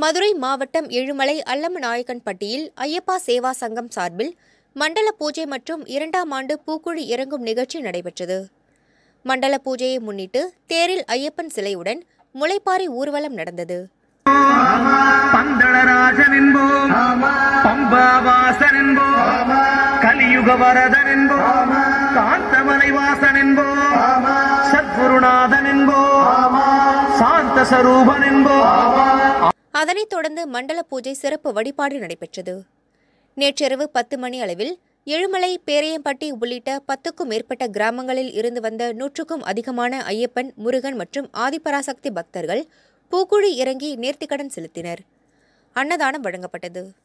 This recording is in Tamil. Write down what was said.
மதுரை மாவட்டம் எழுமலை அல்லமநாயக்கன்பட்டியில் ஐயப்பா சேவா சங்கம் சார்பில் மண்டல பூஜை மற்றும் இரண்டாம் ஆண்டு பூக்குழி இறங்கும் நிகழ்ச்சி நடைபெற்றது மண்டல பூஜையை முன்னிட்டு தேரில் ஐயப்பன் சிலையுடன் முளைப்பாரி ஊர்வலம் நடந்தது பந்தளராஜன் என்போம் பம்பாவாசன் என்போம் கலியுக வரதன் என்போம் காந்தமலை வாசன் என்போம் சத்குருநாதன் என்போம் சாந்த சரூபன் என்போம் அதனைத் தொடர்ந்து மண்டல பூஜை சிறப்பு வழிபாடு நடைபெற்றது நேற்றிரவு பத்து மணி அளவில் எழுமலை பேரையம்பட்டி உள்ளிட்ட பத்துக்கும் மேற்பட்ட கிராமங்களில் இருந்து வந்த நூற்றுக்கும் அதிகமான ஐயப்பன் முருகன் மற்றும் ஆதிபராசக்தி பக்தர்கள் பூக்குழி இறங்கி நேர்த்திக்கடன் செலுத்தினர் அன்னதானம் வழங்கப்பட்டது